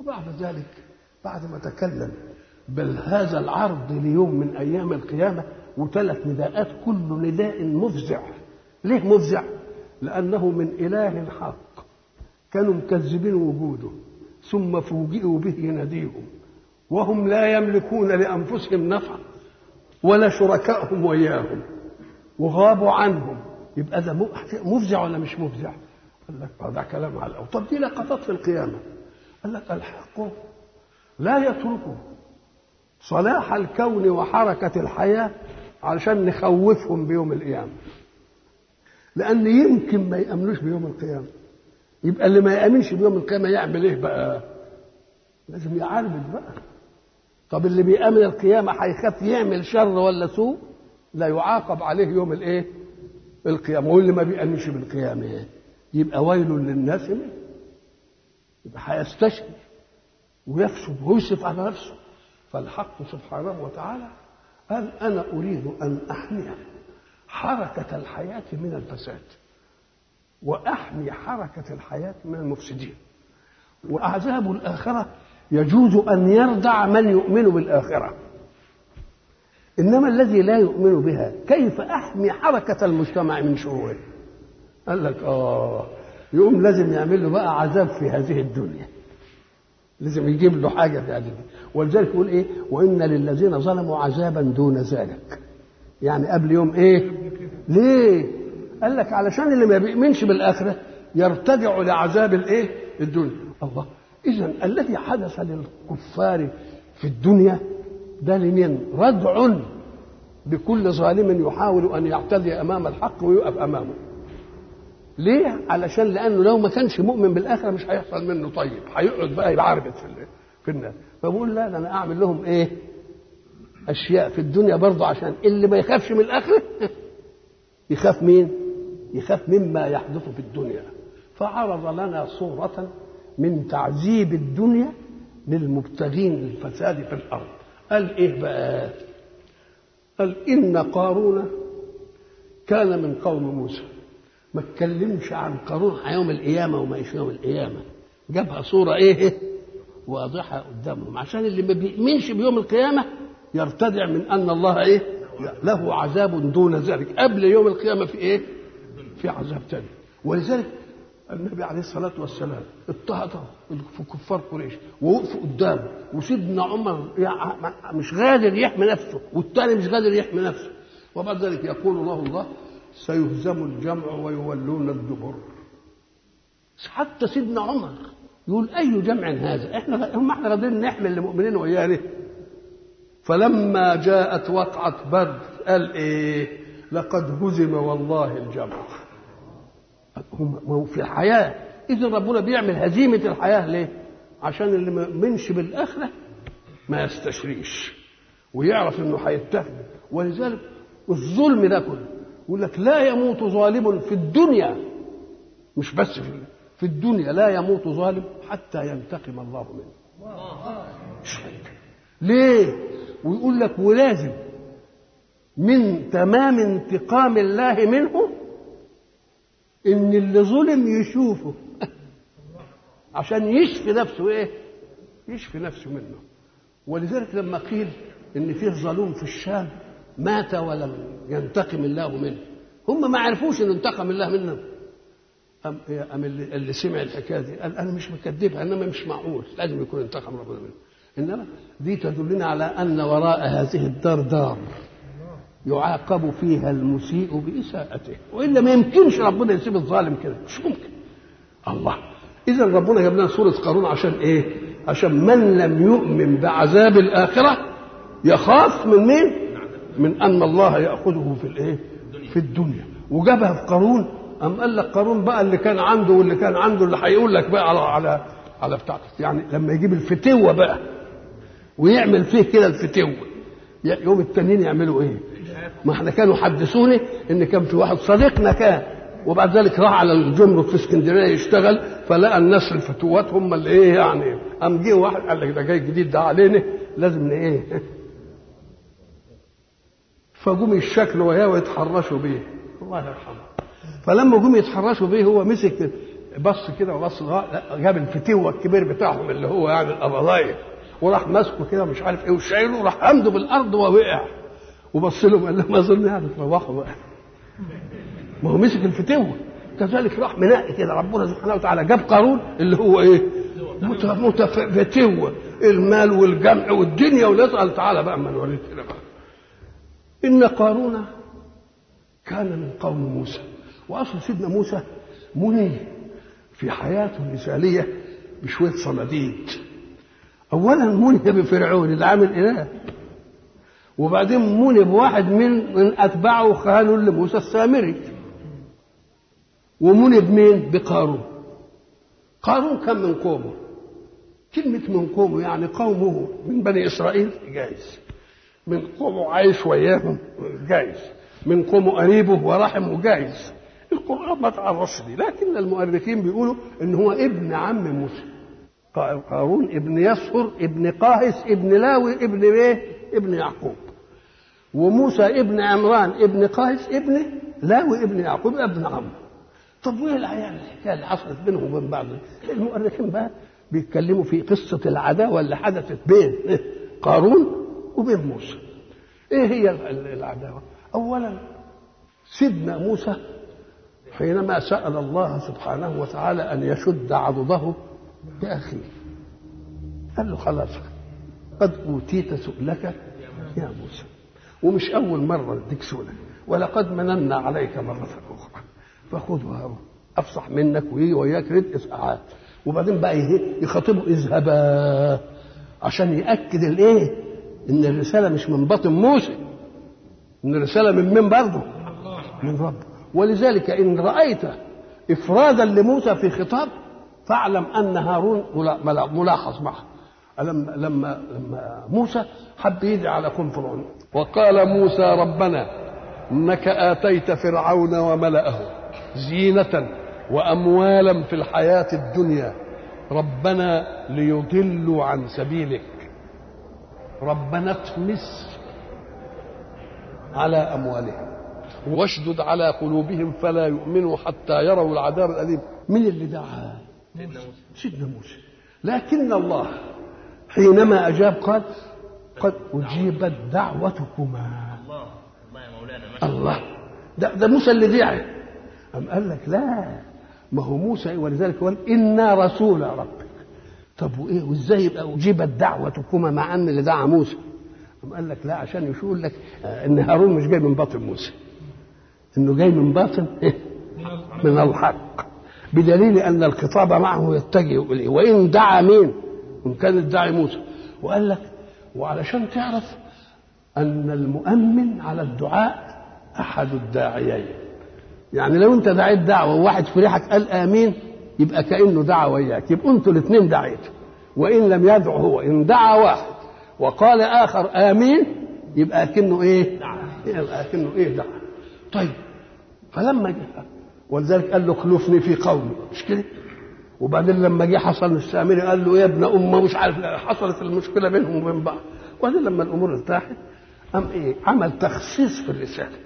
وبعد ذلك بعد ما تكلم بل هذا العرض ليوم من ايام القيامه وثلاث نداءات كل نداء مفزع ليه مفزع لانه من اله حق كانوا مكذبين وجوده ثم فوجئوا به يناديهم وهم لا يملكون لانفسهم نفعا ولا شركائهم وياهم وغابوا عنهم يبقى ده مفزع ولا مش مفزع؟ قال لك ده كلام على الأول طب دي لقطات في القيامة قال لك الحق لا يتركه صلاح الكون وحركة الحياة علشان نخوفهم بيوم القيامة لأن يمكن ما يأمنوش بيوم القيامة يبقى اللي ما يأمنش بيوم القيامة يعمل إيه بقى؟ لازم يعربد بقى طب اللي بيأمن القيامة هيخاف يعمل شر ولا سوء لا يعاقب عليه يوم الإيه؟ القيامة واللي ما بيأمنش بالقيامة إيه؟ يبقى ويل للناس منه يبقى هيستشهد ويفسد ويسرف على نفسه فالحق سبحانه وتعالى قال انا اريد ان احمي حركه الحياه من الفساد واحمي حركه الحياه من المفسدين وعذاب الاخره يجوز ان يردع من يؤمن بالاخره انما الذي لا يؤمن بها كيف احمي حركه المجتمع من شروره قال لك اه يقوم لازم يعمل له بقى عذاب في هذه الدنيا لازم يجيب له حاجه في هذه الدنيا ولذلك يقول ايه وان للذين ظلموا عذابا دون ذلك يعني قبل يوم ايه ليه قال لك علشان اللي ما بيؤمنش بالاخره يرتدع لعذاب الايه الدنيا الله اذا الذي حدث للكفار في الدنيا ده لمن ردع بكل ظالم يحاول ان يعتدي امام الحق ويقف امامه ليه؟ علشان لانه لو ما كانش مؤمن بالاخره مش هيحصل منه طيب هيقعد بقى يعربد في في الناس فبقول لا ده انا اعمل لهم ايه؟ اشياء في الدنيا برضه عشان اللي ما يخافش من الاخره يخاف مين؟ يخاف مما يحدث في الدنيا فعرض لنا صورة من تعذيب الدنيا للمبتغين للفساد في الأرض قال إيه بقى قال إن قارون كان من قوم موسى ما اتكلمش عن قارون يوم القيامة وما إيش يوم القيامة جابها صورة إيه واضحة قدامهم عشان اللي ما بيؤمنش بيوم القيامة يرتدع من أن الله إيه له عذاب دون ذلك قبل يوم القيامة في إيه في عذاب تاني ولذلك النبي عليه الصلاة والسلام اضطهده في كفار قريش ووقفوا قدامه وسيدنا عمر مش قادر يحمي نفسه والثاني مش قادر يحمي نفسه وبعد ذلك يقول له الله سيهزم الجمع ويولون الدبر حتى سيدنا عمر يقول اي جمع هذا احنا هم احنا قادرين نحمل المؤمنين وياه فلما جاءت وقعة بدر قال ايه لقد هزم والله الجمع هم في الحياة إذا ربنا بيعمل هزيمة الحياة ليه؟ عشان اللي ما يؤمنش بالآخرة ما يستشريش ويعرف إنه هيتهم ولذلك الظلم ده كله يقول لك لا يموت ظالم في الدنيا مش بس في في الدنيا لا يموت ظالم حتى ينتقم الله منه مش ليه؟ ويقول لك ولازم من تمام انتقام الله منه ان اللي ظلم يشوفه عشان يشفي نفسه ايه يشفي نفسه منه ولذلك لما قيل ان فيه ظلوم في الشام مات ولم ينتقم الله منه هم ما عرفوش ان انتقم الله منهم أم, أم اللي, اللي سمع الحكايه دي قال انا مش مكذبها انما مش معقول لازم يكون انتقم ربنا منه انما دي تدلنا على ان وراء هذه الدار دار يعاقب فيها المسيء بإساءته وإلا ما يمكنش ربنا يسيب الظالم كده مش ممكن الله إذا ربنا جاب لنا سورة قارون عشان إيه؟ عشان من لم يؤمن بعذاب الآخرة يخاف من مين؟ من أن الله يأخذه في الإيه؟ في الدنيا وجابها في قارون أم قال لك قارون بقى اللي كان عنده واللي كان عنده اللي هيقول لك بقى على على على بتاع يعني لما يجيب الفتوة بقى ويعمل فيه كده الفتوة يوم التانيين يعملوا ايه؟ ما احنا كانوا حدثوني ان كان في واحد صديقنا كان وبعد ذلك راح على الجمرك في اسكندريه يشتغل فلقى الناس الفتوات هم اللي ايه يعني قام جه واحد قال لك ده جاي جديد ده علينا لازم ايه فجم يشكلوا وياه ويتحرشوا بيه الله يرحمه فلما جم يتحرشوا بيه هو مسك بص كده وبص جاب الفتوه الكبير بتاعهم اللي هو يعني القبضايه وراح ماسكه كده مش عارف ايه وشايله وراح حمده بالارض ووقع وبص لهم قال لهم اظن يعني تروحوا بقى ما هو مسك الفتوه كذلك راح منقي كده ربنا سبحانه وتعالى جاب قارون اللي هو ايه متفتوه المال والجمع والدنيا ونسال تعالى بقى اما نوريك كده بقى ان قارون كان من قوم موسى واصل سيدنا موسى مني في حياته المثاليه بشويه صناديد اولا مني بفرعون اللي عامل اله وبعدين مني بواحد من من اتباعه خانوا لموسى السامري ومني بمين بقارون قارون كان من قومه كلمة من قومه يعني قومه من بني إسرائيل جايز من قومه عايش وياهم جايز من قومه قريبه ورحمه جايز القرآن ما تعرفش دي لكن المؤرخين بيقولوا إن هو ابن عم موسى قارون ابن يسهر ابن قاهس ابن لاوي ابن ايه ابن يعقوب وموسى ابن عمران ابن قاهس ابن لاوي ابن يعقوب ابن عمه طب وايه العيال الحكايه اللي حصلت بينهم وبين بعض المؤرخين بقى بيتكلموا في قصه العداوه اللي حدثت بين قارون وبين موسى ايه هي العداوه اولا سيدنا موسى حينما سال الله سبحانه وتعالى ان يشد عضده باخيه قال له خلاص قد اوتيت سؤلك يا موسى ومش اول مره اديك سؤلك ولقد مننا عليك مره اخرى فخذها افصح منك ويجي وياك رزق ساعات وبعدين بقى يخاطبه اذهبا عشان ياكد الايه ان الرساله مش من باطن موسى ان الرساله من من برضه من رب ولذلك ان رايت افرادا لموسى في خطاب فاعلم ان هارون ملاحظ معه لما لما لما موسى حب يدعي على قوم فرعون وقال موسى ربنا انك اتيت فرعون وملأه زينة وأموالا في الحياة الدنيا ربنا ليضلوا عن سبيلك ربنا اطمس على أموالهم واشدد على قلوبهم فلا يؤمنوا حتى يروا العذاب الأليم من اللي دعا سيدنا موسى لكن الله حينما أجاب قال قد أجيبت دعوتكما الله الله يا مولانا الله ده, ده موسى اللي دعا أم قال لك لا ما هو موسى ولذلك قال إنا رسول ربك طب وإيه وإزاي يبقى أجيبت دعوتكما مع أن اللي دعا موسى أم قال لك لا عشان يقول لك إن هارون مش جاي من باطن موسى إنه جاي من باطن من الحق بدليل أن الخطاب معه يتجه إليه وإن دعا مين إن كان الداعي موسى وقال لك وعلشان تعرف أن المؤمن على الدعاء أحد الداعيين يعني لو انت دعيت دعوه وواحد في ريحك قال امين يبقى كانه دعا وياك يبقوا انتوا الاثنين دعيتوا وان لم يدعو هو ان دعا واحد وقال اخر امين يبقى كأنه ايه يبقى كأنه ايه دعا طيب فلما جاء ولذلك قال له خلفني في قومي مش كده وبعدين لما جه حصل السامري قال له يا ابن امه مش عارف حصلت المشكله بينهم وبين بعض وبعدين لما الامور ارتاحت قام ايه عمل تخصيص في الرساله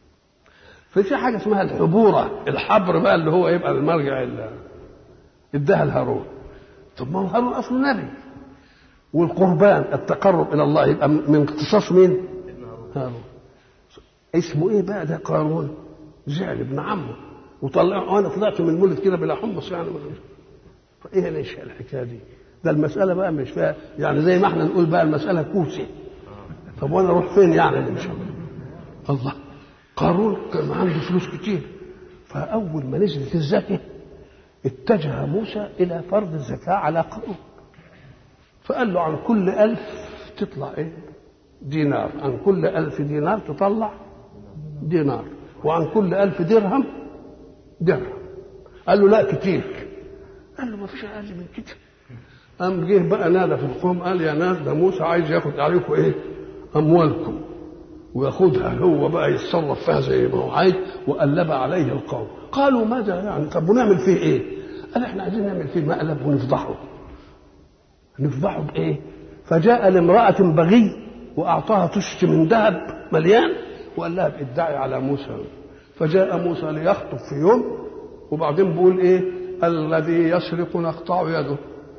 ففي حاجه اسمها الحبوره الحبر بقى اللي هو يبقى المرجع اللي اداها لهارون طب ما هو هارون اصله نبي والقربان التقرب الى الله يبقى من اختصاص مين؟ هارون اسمه ايه بقى ده قارون؟ زعل ابن عمه وطلع وانا طلعت من المولد كده بلا حمص يعني فايه ليش الحكايه دي؟ ده المساله بقى مش فيها يعني زي ما احنا نقول بقى المساله كوسه طب وانا اروح فين يعني ان شاء الله؟ الله قارون كان عنده فلوس كتير فأول ما نزلت الزكاة اتجه موسى إلى فرض الزكاة على قارون فقال له عن كل ألف تطلع إيه؟ دينار عن كل ألف دينار تطلع دينار وعن كل ألف درهم درهم قال له لا كتير قال له ما فيش أقل من كده قام جه بقى نادى في القوم قال يا ناس ده موسى عايز ياخد عليكم ايه؟ اموالكم وياخدها هو بقى يتصرف فيها زي ما هو عايز وقلب عليه القوم قالوا ماذا يعني طب ونعمل فيه ايه قال احنا عايزين نعمل فيه مقلب ونفضحه نفضحه بايه فجاء لامرأة بغي وأعطاها طشت من ذهب مليان وقال لها ادعي على موسى فجاء موسى ليخطب في يوم وبعدين بيقول ايه الذي يسرق نقطع يده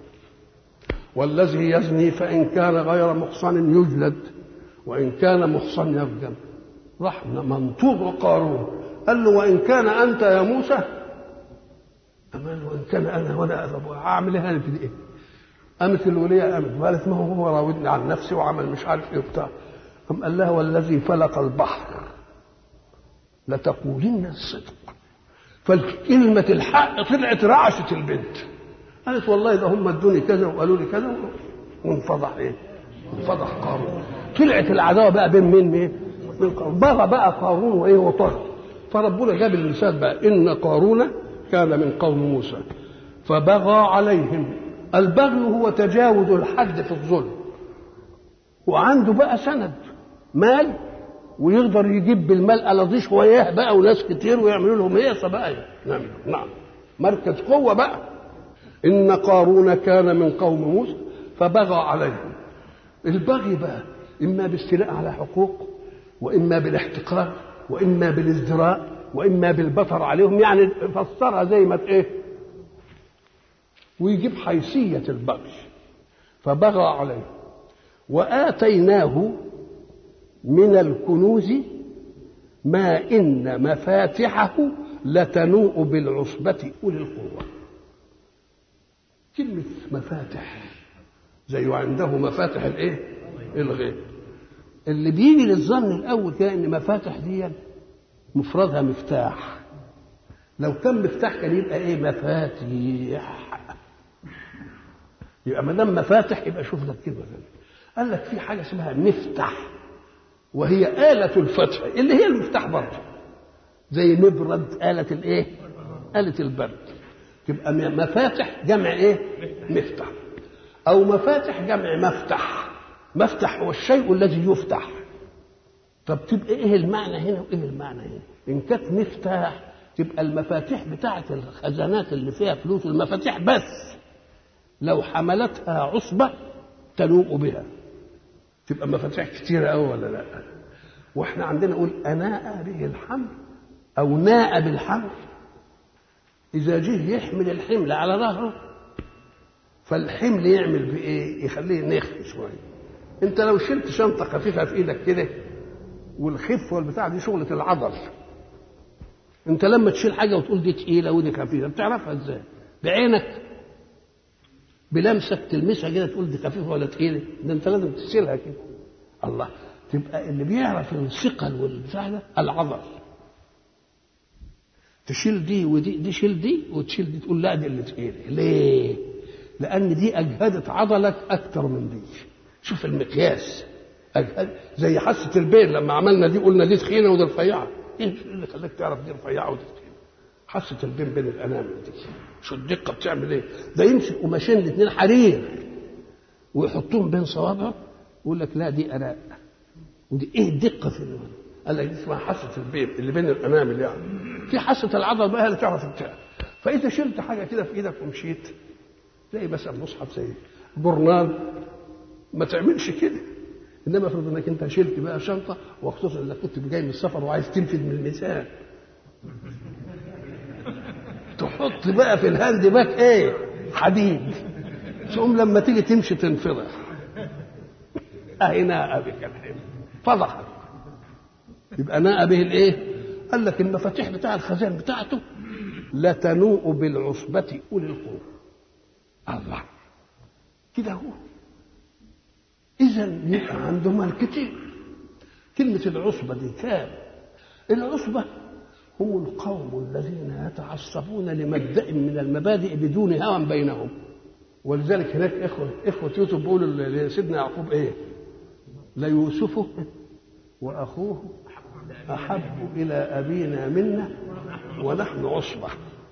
والذي يزني فإن كان غير محصن يجلد وإن كان محصن يرجم راح منطور قارون قال له وإن كان أنت يا موسى أمان وإن كان أنا ولا أعمل إيه في إيه قامت الولية قامت وقالت ما هو هو راودني عن نفسي وعمل مش عارف إيه وبتاع قام قال لها والذي فلق البحر لتقولن الصدق فكلمة الحق طلعت رعشت البنت قالت والله ده هم ادوني كذا وقالوا لي كذا وانفضح ايه؟ انفضح قارون طلعت العداوه بقى بين مين مين؟ من قارون بغى بقى قارون وايه وطغى فربنا جاب المثال بقى ان قارون كان من قوم موسى فبغى عليهم البغي هو تجاوز الحد في الظلم وعنده بقى سند مال ويقدر يجيب بالمال ألاضيش وياه بقى وناس كتير ويعملوا لهم هيصه بقى نعم نعم مركز قوه بقى إن قارون كان من قوم موسى فبغى عليهم البغي بقى إما باستيلاء على حقوق وإما بالاحتقار وإما بالازدراء وإما بالبطر عليهم يعني فسرها زي ما إيه ويجيب حيثية البغي فبغى عليهم وآتيناه من الكنوز ما إن مفاتحه لتنوء بالعصبة أولي القوة كلمة مفاتح زي عنده مفاتح الايه؟ الغيب اللي بيجي للظن الاول كده ان مفاتح دي مفردها مفتاح لو كان مفتاح كان يبقى ايه مفاتيح يبقى ما دام مفاتح يبقى شوف لك كده قال لك في حاجه اسمها مفتح وهي آلة الفتح اللي هي المفتاح برضه زي مبرد آلة الايه؟ آلة البرد تبقى مفاتح جمع ايه مفتح او مفاتح جمع مفتح مفتح هو الشيء الذي يفتح طب تبقى ايه المعنى هنا وايه المعنى هنا ان كانت مفتاح تبقى المفاتيح بتاعه الخزانات اللي فيها فلوس المفاتيح بس لو حملتها عصبه تنوء بها تبقى مفاتيح كتيره قوي ولا لا واحنا عندنا نقول اناء به الحمل او ناء بالحمل إذا جه يحمل الحمل على ظهره فالحمل يعمل بإيه؟ يخليه نخف شوية. أنت لو شلت شنطة خفيفة في إيدك كده والخف والبتاع دي شغلة العضل. أنت لما تشيل حاجة وتقول دي تقيلة ودي خفيفة بتعرفها إزاي؟ بعينك بلمسك تلمسها كده تقول دي خفيفة ولا تقيلة، ده أنت لازم تشيلها كده. الله تبقى اللي بيعرف الثقل والبتاع ده العضل. تشيل دي ودي دي شيل دي وتشيل دي تقول لا دي اللي تقيله ليه؟ لأن دي أجهدت عضلك أكتر من دي شوف المقياس أجهد زي حاسة البين لما عملنا دي قلنا دي تخينة ودي رفيعة إيه اللي خلاك تعرف دي رفيعة ودي تخينة؟ حاسة البين بين الأنامل دي شو الدقة بتعمل إيه؟ ده يمسك قماشين الاثنين حرير ويحطوهم بين صوابعه ويقول لك لا دي أناء ودي إيه الدقة في النوم؟ قال لك دي اسمها حاسه البين اللي بين الانامل يعني في حاسه العضل بقى اللي تعرف بتاع فاذا شلت حاجه كده في ايدك ومشيت تلاقي مثلا مصحف زي جورنال ما تعملش كده انما افرض انك انت شلت بقى شنطه وخصوصا انك كنت جاي من السفر وعايز تنفذ من الميزان تحط بقى في الهاند باك ايه حديد ثم لما تيجي تمشي تنفضح اهنا بك الحمل فضحك يبقى ناء به الايه؟ قال لك المفاتيح بتاع الخزان بتاعته لا تنوء بالعصبة أولي القوة الله كده هو إذا يبقى عنده مال كتير كلمة العصبة دي كام؟ العصبة هم القوم الذين يتعصبون لمبدأ من المبادئ بدون هوى بينهم ولذلك هناك إخوة إخوة يوسف بيقولوا لسيدنا يعقوب إيه؟ ليوسف وأخوه أحب إلى أبينا منا ونحن عصبة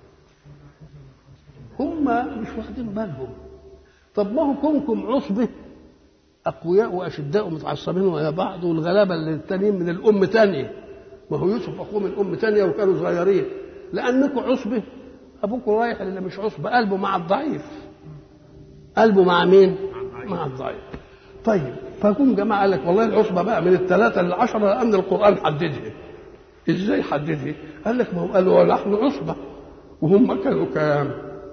هم مش واخدين بالهم طب ما هو كونكم عصبة أقوياء وأشداء متعصبين ويا بعض والغلابة اللي التانيين من الأم تانية ما هو يوسف أخوه من أم تانية وكانوا صغيرين لأنكم عصبة أبوكم رايح اللي مش عصبة قلبه مع الضعيف قلبه مع مين؟ مع الضعيف طيب فجم جماعه قال لك والله العصبه بقى من الثلاثه للعشره لان القران حددها ازاي حددها؟ قال لك ما هو قالوا ونحن عصبه وهم كانوا كام؟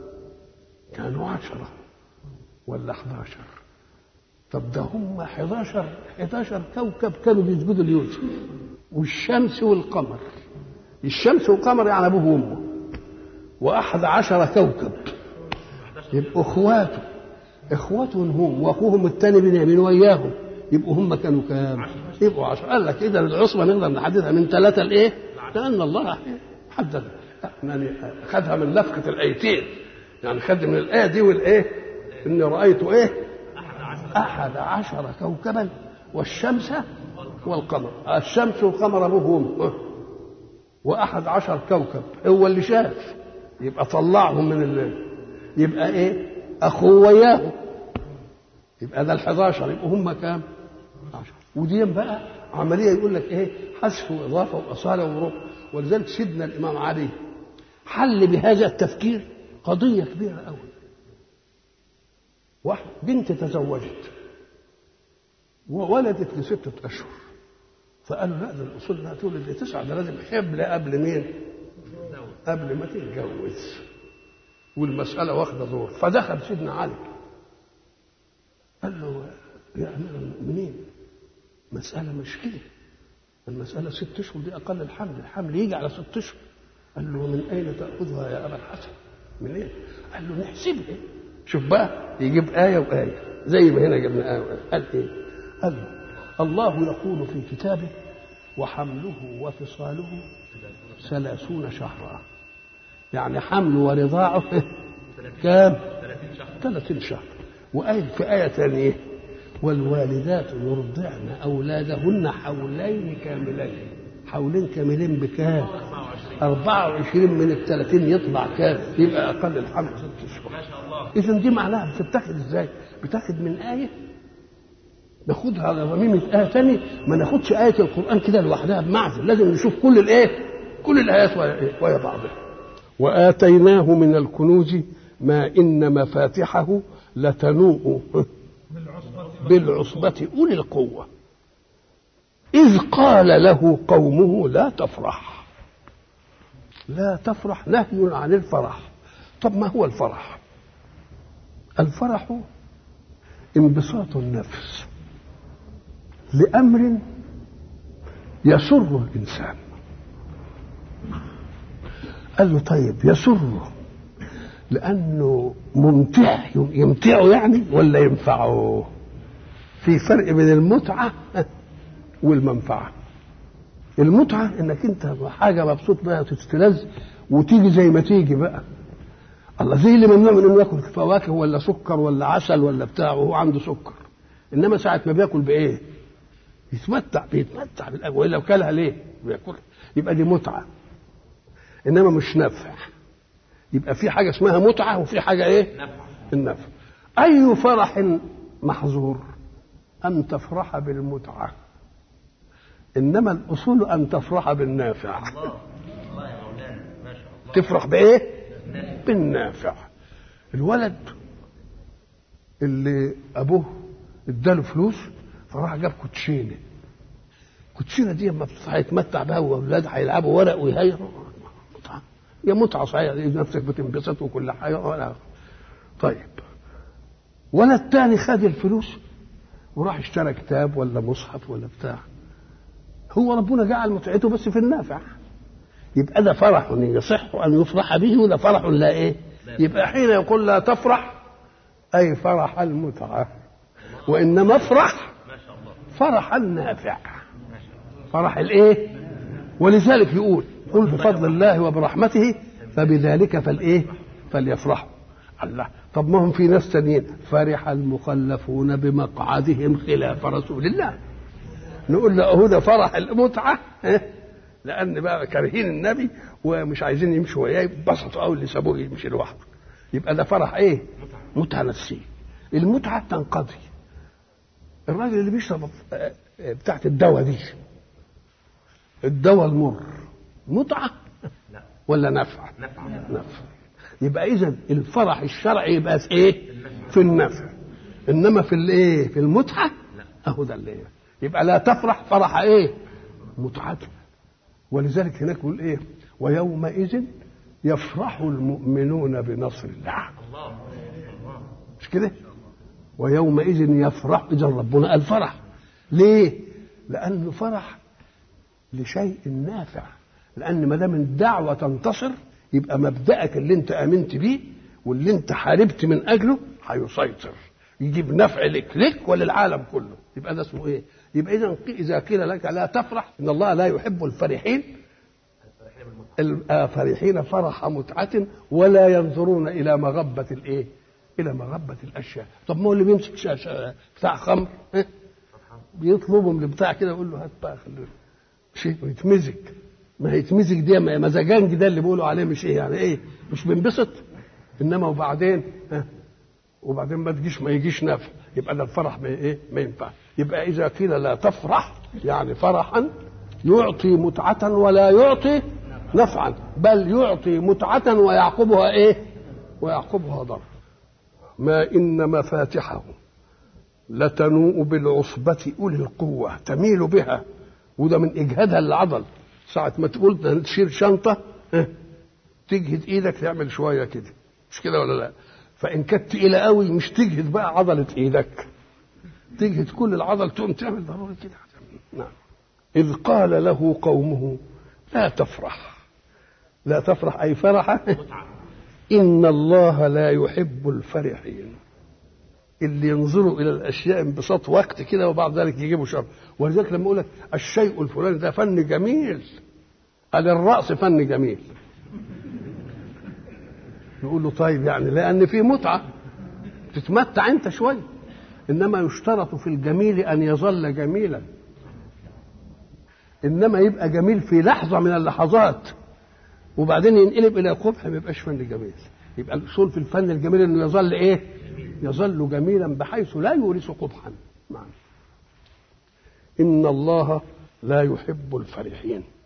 كانوا عشرة ولا 11 طب ده هم 11 11 كوكب كانوا بيسجدوا ليوسف والشمس والقمر الشمس والقمر يعني ابوه وامه واحد عشر كوكب يبقوا اخواته اخواته هم واخوهم الثاني بنيامين وياهم يبقوا هم كانوا كام؟ يبقوا عشرة قال لك اذا العصبه نقدر نحددها من ثلاثه لايه؟ لان الله حدد يعني خدها من لفقه الايتين يعني خد من الايه دي والايه؟ اني رايت ايه؟ احد عشر كوكبا والشمس والقمر الشمس والقمر ابوه وامه واحد عشر كوكب هو اللي شاف يبقى طلعهم من الليل يبقى ايه اخوه وياه يبقى ده ال11 يبقوا هم كام 10 ودي بقى عمليه يقول لك ايه حذف واضافه واصاله وروح ولذلك سيدنا الامام علي حل بهذا التفكير قضيه كبيره قوي واحد بنت تزوجت وولدت لستة أشهر فقالوا لا ده الأصول انها تولد لتسعة ده لازم حبل قبل مين؟ قبل ما تتجوز والمسألة واخدة دور فدخل سيدنا علي قال له يا أمير المؤمنين مسألة مش كده المسألة ست أشهر دي أقل الحمل الحمل يجي على ست أشهر قال له من أين تأخذها يا أبا الحسن من إيه؟ قال له نحسبها شوف بقى يجيب آية وآية زي ما هنا جبنا آية وآية قال إيه؟ قال له الله يقول في كتابه وحمله وفصاله ثلاثون شهرا يعني حمل ورضاعه كام ثلاثين شهر وآية في آية ثانية والوالدات يرضعن أولادهن حولين كاملين حولين كاملين بكام 24 من الثلاثين يطلع كام يبقى أقل الحمل ست شهور إذا دي معناها بتتاخد إزاي بتاخد من آية ناخدها على ضميمة آية ثانية ما ناخدش آية القرآن كده لوحدها بمعزل لازم نشوف كل الإيه كل الآيات ويا بعضها وآتيناه من الكنوز ما إن مفاتحه لتنوء بالعصبة أولي القوة إذ قال له قومه لا تفرح لا تفرح نهي عن الفرح طب ما هو الفرح الفرح انبساط النفس لأمر يسر الإنسان قال له طيب يسره لأنه ممتع يمتعه يعني ولا ينفعه في فرق بين المتعة والمنفعة المتعة انك انت حاجة مبسوط بها تستلذ وتيجي زي ما تيجي بقى الله زي اللي ممنوع من انه ياكل فواكه ولا سكر ولا عسل ولا بتاع وهو عنده سكر انما ساعة ما بياكل بايه؟ يتمتع بيتمتع بالاكل والا وكلها ليه؟ بياكلها يبقى دي متعة انما مش نفع يبقى في حاجة اسمها متعة وفي حاجة ايه؟ نفع النفع أي فرح محظور أن تفرح بالمتعة إنما الأصول أن تفرح بالنافع الله الله يا مولانا ما شاء الله تفرح بإيه؟ بالنافع الولد اللي أبوه اداله فلوس فراح جاب كوتشينة الكوتشينة دي لما هيتمتع بها وأولاد هيلعبوا ورق ويهيروا متعة هي متعة صحيح نفسك بتنبسط وكل حاجة ولا طيب ولد تاني خد الفلوس وراح اشترى كتاب ولا مصحف ولا بتاع هو ربنا جعل متعته بس في النافع يبقى ده فرح يصح ان يفرح به وده فرح لا ايه يبقى حين يقول لا تفرح اي فرح المتعه وانما افرح ما شاء الله فرح النافع ما شاء الله فرح الايه ولذلك يقول قل بفضل الله وبرحمته فبذلك فالايه فليفرحوا الله طب ما هم في ناس تانيين فرح المخلفون بمقعدهم خلاف رسول الله نقول له اهو ده فرح المتعه ها؟ لان بقى كارهين النبي ومش عايزين يمشوا وياه يتبسطوا قوي اللي سابوه يمشي لوحده يبقى ده فرح ايه؟ متعه نفسيه المتعه تنقضي الراجل اللي بيشرب آه، آه، بتاعت الدواء دي الدواء المر متعه لا ولا نفع؟ نفع نفع يبقى اذا الفرح الشرعي يبقى في ايه؟ في النفع انما في الايه؟ في المتعه لا. اهو ده اللي يبقى لا تفرح فرح ايه؟ متعته ولذلك هناك يقول ايه؟ ويومئذ يفرح المؤمنون بنصر الله الله مش كده ويومئذ يفرح اذا ربنا قال فرح ليه لانه فرح لشيء نافع لان ما دام الدعوه تنتصر يبقى مبدأك اللي انت امنت بيه واللي انت حاربت من اجله هيسيطر يجيب نفع لك لك وللعالم كله يبقى ده اسمه ايه يبقى اذا اذا قيل لك لا تفرح ان الله لا يحب الفرحين فرحين فرح متعة ولا ينظرون إلى مغبة الإيه؟ إلى مغبة الأشياء، طب ما هو اللي بيمسك شاشة بتاع خمر إيه؟ بيطلبوا من بتاع كده يقول له هات بقى خليه شيء ويتمزج ما هيتمزج دي مزاجانج ده اللي بيقولوا عليه مش ايه يعني ايه مش بينبسط انما وبعدين ها وبعدين ما تجيش ما يجيش نفع يبقى ده الفرح ما ايه ما ينفع يبقى اذا قيل لا تفرح يعني فرحا يعطي متعة ولا يعطي نفعا بل يعطي متعة ويعقبها ايه ويعقبها ضر ما إن مفاتحه لتنوء بالعصبة أولي القوة تميل بها وده من إجهادها للعضل ساعة ما تقول تشيل شنطة اه تجهد إيدك تعمل شوية كده مش كده ولا لا فإن كانت تقيلة قوي مش تجهد بقى عضلة إيدك تجهد كل العضل تقوم تعمل ضروري كده نعم إذ قال له قومه لا تفرح لا تفرح أي فرحة إن الله لا يحب الفرحين اللي ينظروا إلى الأشياء انبساط وقت كده وبعد ذلك يجيبوا شر ولذلك لما يقول لك الشيء الفلاني ده فن جميل قال الرأس فن جميل يقول له طيب يعني لأن في متعة تتمتع أنت شوية إنما يشترط في الجميل أن يظل جميلا إنما يبقى جميل في لحظة من اللحظات وبعدين ينقلب الى قبح ما يبقاش فن جميل يبقى الاصول في الفن الجميل انه يظل ايه يظل جميلا بحيث لا يورث قبحا معنى ان الله لا يحب الفرحين